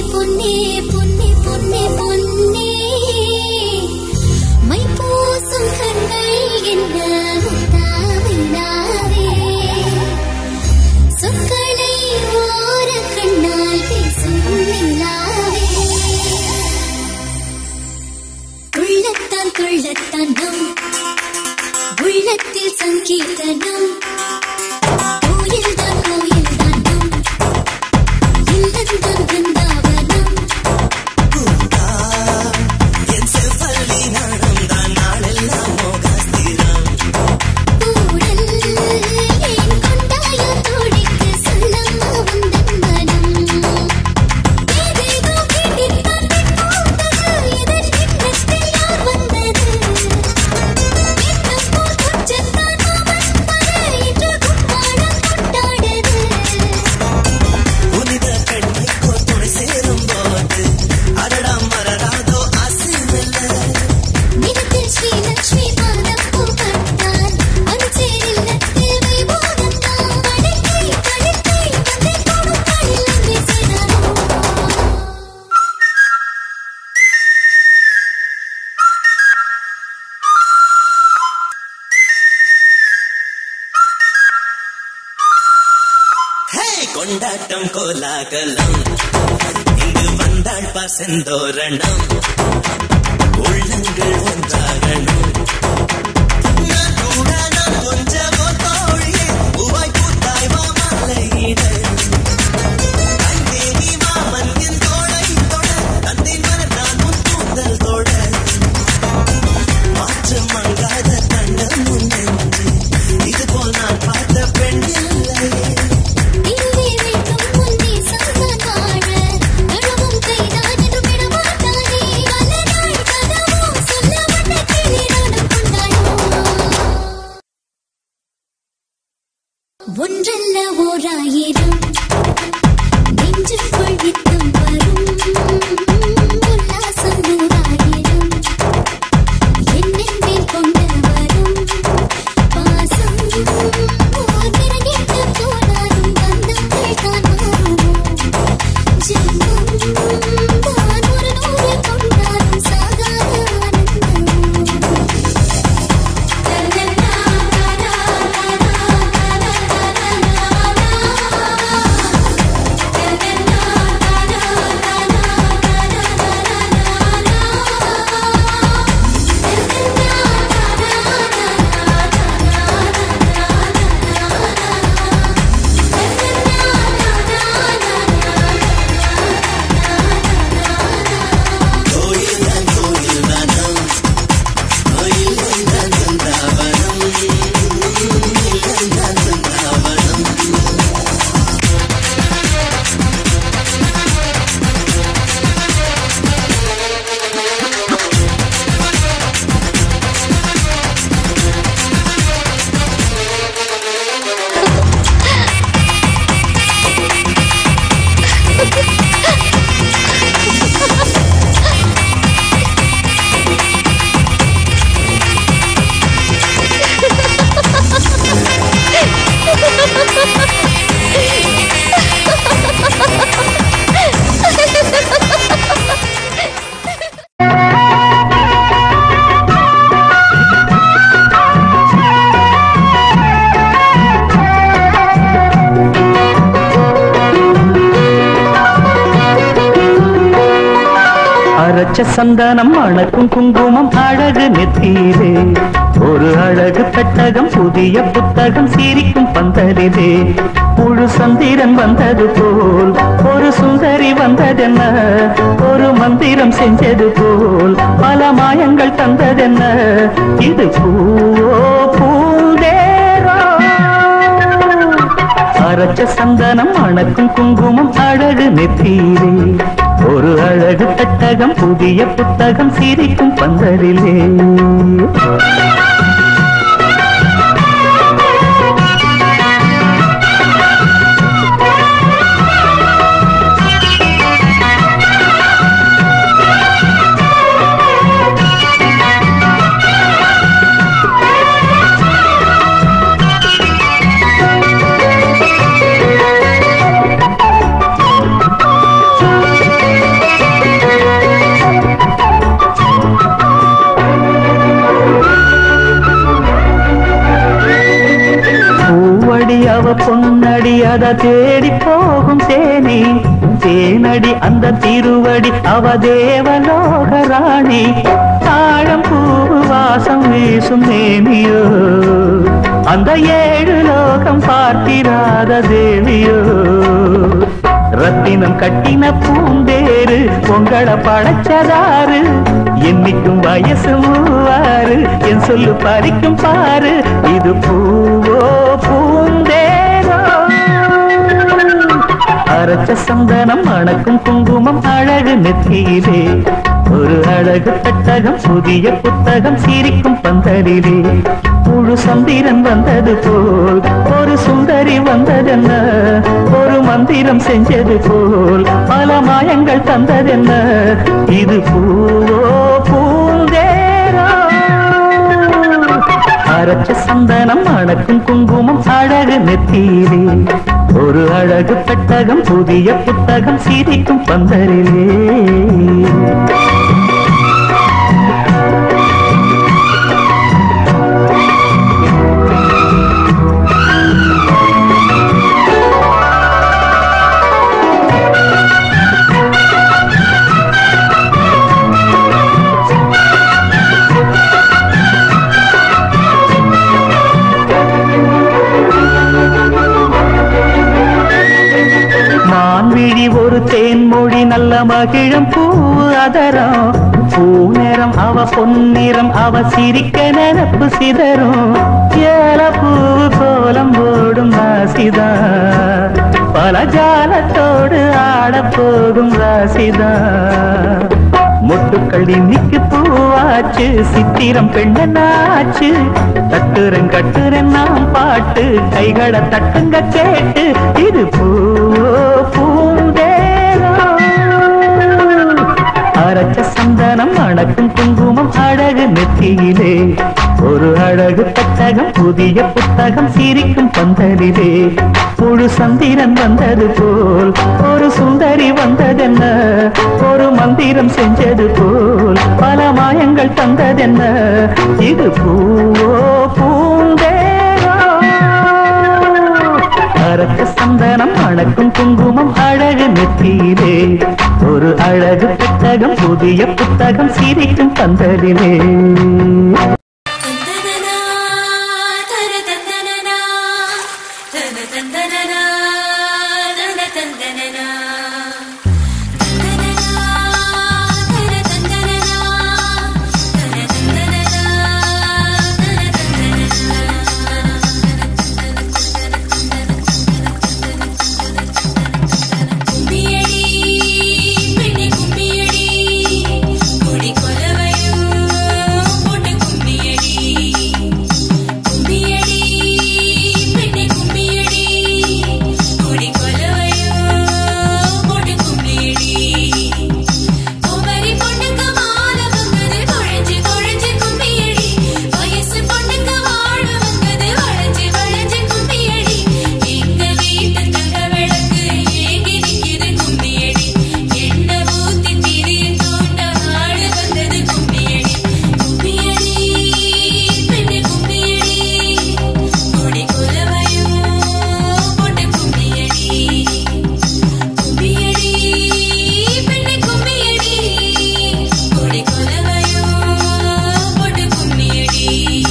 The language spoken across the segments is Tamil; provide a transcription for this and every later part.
பொன்னே பொன்னே பொன்னே பொன்னே மை பூசும் கண்கள் என்ன முத்தாவினாவே சொற்களை ஓர கண்ணால் பேசும் நிலாவே உள்ளத்தான் துள்ளத்தான் நம் உள்ளத்தில் சங்கீதனம் கோயில்தான் கோயில்தான் நம் இல்லந்தன் பிருந்தாவனம் கூடல் ஏன் கொண்டாயோ தோழிக்கு சொல்லம்மா உந்தன் மனம் ஏதேதோ கேட்டித்தான் பூத்தது இதன் கிண்ணத்தில் யார் வந்தது இன்னும் போல் கொஞ்சத்தான் அவன் வர இன்று கும்மாளம் கொண்டாடுது புனித பெண்மைக்கோ துணை சேரும் போது அடடா மரடாதோ அசிமெல்ல நிலத்தில் ஸ்ரீலக்ஷ்மி பாதம் பூக்கட்டால் அருச்சேர் இல்லத்தில் வைபோகத்தான் படைக்கை படைக்கை வந்தை போடும் காலில் வீசினாரோ ஹே கொண்டாட்டம் கோலாகலம் இங்கு வந்தாள் பா செந்தோரணம் உள்ளங்கள் ஒன்றாகணும் நான் கூட நான் கொஞ்சமோ தோழியே பூவாய் பூத்தாய் வா மாலையிட அங்கே நீ மாமன் என் தோளை தொட தந்தை மனம் நான் உன் கூந்தல் தொட மாற்றம் மங்காத தண்டம் முன்னென்று இதுபோல் நான் பார்த்த பெண் இல்லையே இதுவே வேண்டும் முன்னே சாந்தான் வாழ நழுவும் கைதான் என்று விடமாட்டானே பல நாள் கதவும் சொல்ல வந்த கிளிரானம் கொண்டாயோ ஒன்றல்ல ஓராயிரம் நெஞ்சுக்குள் நித்தம் வரும் உல்லாசம் நூறாயிரம் என்னின் மேல் கொண்டு வரும் பாசம் ஓர் பிறகெட்டு போனாலும் பந்தங்கள் தான் மாறுமோ ஜென்மம் தான் ஒரு நூறு கொண்டாலும் சாகாத ஆனந்தமோ அரைச்ச சந்தனம் அணக்கும் குங்குமம் அழகு நெத்தீரே ஒரு அழகு பெட்டகம் புதிய புத்தகம் சிரிக்கும் பந்தலிலே முழு சந்திரன் வந்தது போல் ஒரு சுந்தரி வந்ததென்ன ஒரு மந்திரம் செஞ்சது போல் பல மாயங்கள் தந்ததென்ன இது பூவோ பூந்தேரோ அரைச்ச சந்தனம் அணக்கும் குங்குமம் அழகு நெத்தீரே ஒரு அழகு தட்டகம் புதிய புத்தகம் சிரிக்கும் பந்தரிலே அதை தேடி போகும் தேனி தேனடி அந்த திருவடி அவ தேவலோக ராணி தாழம் பூவு வாசம் வீசும் நேமியோ அந்த ஏழு லோகம் பார்த்திராத தேவியோ ரத்தினம் கட்டின பூந்தேரு உங்களை படைச்சதாரு என்னைக்கும் வயசு மூவாறு என் சொல்லு பறிக்கும் பாரு இது பூவோ பூந்தேரோ அரைச்ச சந்தனம் அணக்கும் குங்குமம் அழகு நெத்தியிலே ஒரு அழகு பெட்டகம் புதிய புத்தகம் சிரிக்கும் பந்தலிலே முழு சந்திரன் வந்தது போல் ஒரு சுந்தரி வந்ததென்ன ஒரு மந்திரம் செஞ்சது போல் பல மாயங்கள் தந்ததென்ன இது பூவோ பூந்தேரோ அரைச்ச சந்தனம் அணக்கும் குங்குமம் அழகு நெத்தியிலே ஒரு அழகு பெட்டகம் புதிய புத்தகம் சிரிக்கும் பந்தரிலே மான்விழி ஒரு தேன்மொழி நல்ல மகிழம் பூ அதரம் பூநேரம் அவ பொன்னிறம் அவ சிரிக்க நினப்பு சிதறும் ஏல பூ கோலம் போடும் ராசிதா பல ஜாலத்தோடு ஆடப் போகும் ராசிதா முட்டுக்கள் இன்னைக்கு பூவாச்சு சித்திரம் பெண்ணாச்சு தட்டுறன் கட்டுறன் நாம் பாட்டு கைகளை தட்டுங்க கேட்டு இது பூவோ பூந்தேரோ அரைச்ச சந்தனம் அணக்கும் குங்குமம் அழகு நெத்தியிலே ஒரு அழகு பெட்டகம் புதிய புத்தகம் சிரிக்கும் பந்தலிலே முழு சந்திரன் வந்தது போல் ஒரு சுந்தரி வந்ததென்ன ஒரு மந்திரம் செஞ்சது போல் பல மாயங்கள் தந்ததென்ன இது பூவோ பூந்தேரோ அரைச்ச சந்தனம் அணக்கும் குங்குமம் அழகு நெத்தியிலே ஒரு அழகு புத்தகம் புதிய புத்தகம் சிரிக்கும் பந்தலிலே தந்தனனா தர தந்தனனா தன தந்தனனா தன தந்தனனா தந்தனனா தர தந்தனனா தன தந்தனனா தன தந்தனனா கும்மியடி பெண்ணே கும்மியடி கொடி கொலவையும் போட்டு கும்மியடி கும்மியடி பெண்ணே கும்மியடி கொடி கொலவையும் போட்டு கும்மியடி குமரி பொண்ணுக்கு மாலை வந்தது குழஞ்சு குழஞ்சு கும்மியடி வயசு பொண்ணுக்கு வாழ வந்தது வளைஞ்சு வளைஞ்சு கும்மியடி எங்க வீட்டு தங்க விளக்கு ஏங்கி நிக்குது கும்மியடி என்ன ஊத்தி திரிய தூண்ட ஆடு வந்தது கும்மியடி கும்மியடி பெண்ணு கும்மியடி கொடி குலவையும் போட்டு கும்மியடி கும்மியடி பெண்ணு கும்மியடி கொடி குலவையும் போட்டு கும்மியடி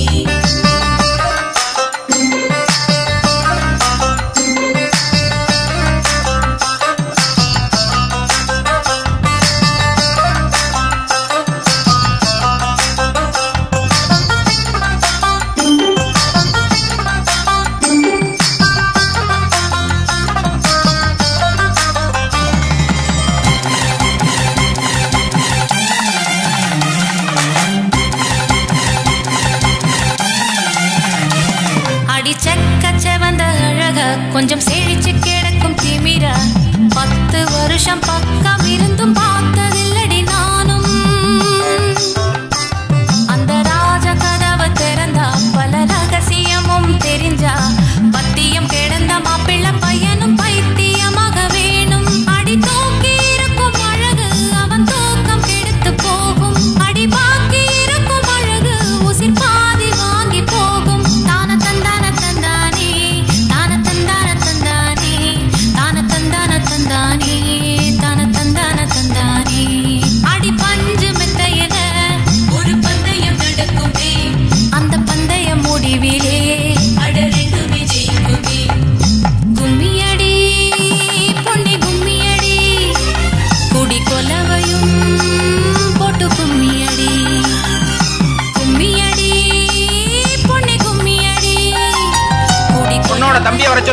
அடி செக்க செவந்த அழக கொஞ்சம் செழிச்சு கிடக்கும் திமிர பத்து வருஷம் பக்கம் இருந்தும் பார்த்ததில்லடி நானும் அந்த ராஜ கதவு திறந்தா பல ரகசியமும் தெரிஞ்சா பத்தியம் கிடந்த மாப்பிள்ளை பையனும் பைத்தியமாக வேணும் அடி தூக்கி இருக்கும் அழகு அவன் தூக்கம் கெடுத்து போகும் அடி பாக்கி இருக்கும் அழகு உசிர் பாதி வாங்கி போகும் தான தந்தான தந்தானே தான தந்தான தந்தானே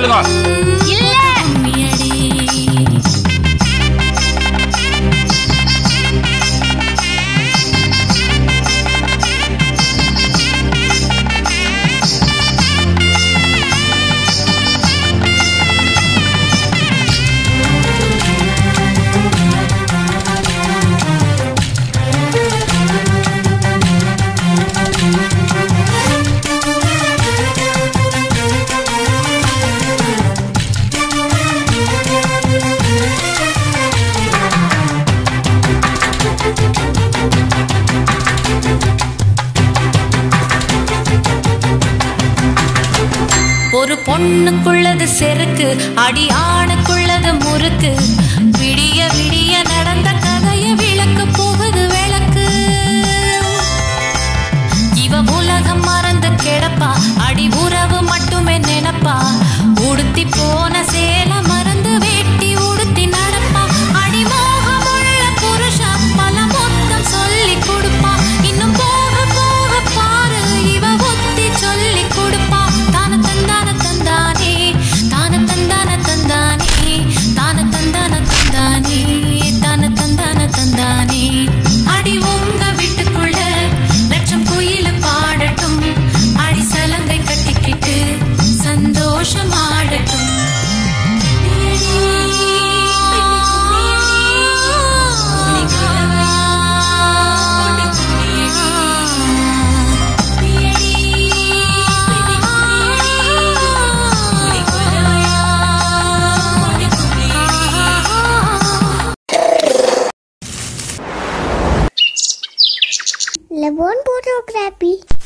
சொல்லுங்க இல்ல கும்மியடி ஒரு பொண்ணுக்குள்ளது செருக்கு அடி ஆணுக்குள்ளது முறுக்கு விடிய விடிய நடந்த கதைய விளக்கு போகுது விளக்கு இவ உலகம் மறந்து கிடப்பா அடி உறவு மட்டுமே நினைப்பா உடுத்தி போன சேல மறந்து வேட்டி உடுத்தி நடப்பா அடி மோகமுள்ள புருஷன் பல மொத்தம் சொல்லி கொடுப்பா இன்னும் போக போக பாரு இவ ஒத்தி சொல்லி கொடுப்பா தான தந்தான தந்தானே தான தந்தான தந்தானே தான தந்தான தந்தானே தான தந்தான தந்தானே அடி உங்க வீட்டுக்குள்ள லட்சம் குயில பாடட்டும் அடி சலங்கை கட்டிக்கிட்டு சந்தோஷம் ஆடட்டும் Levon photography.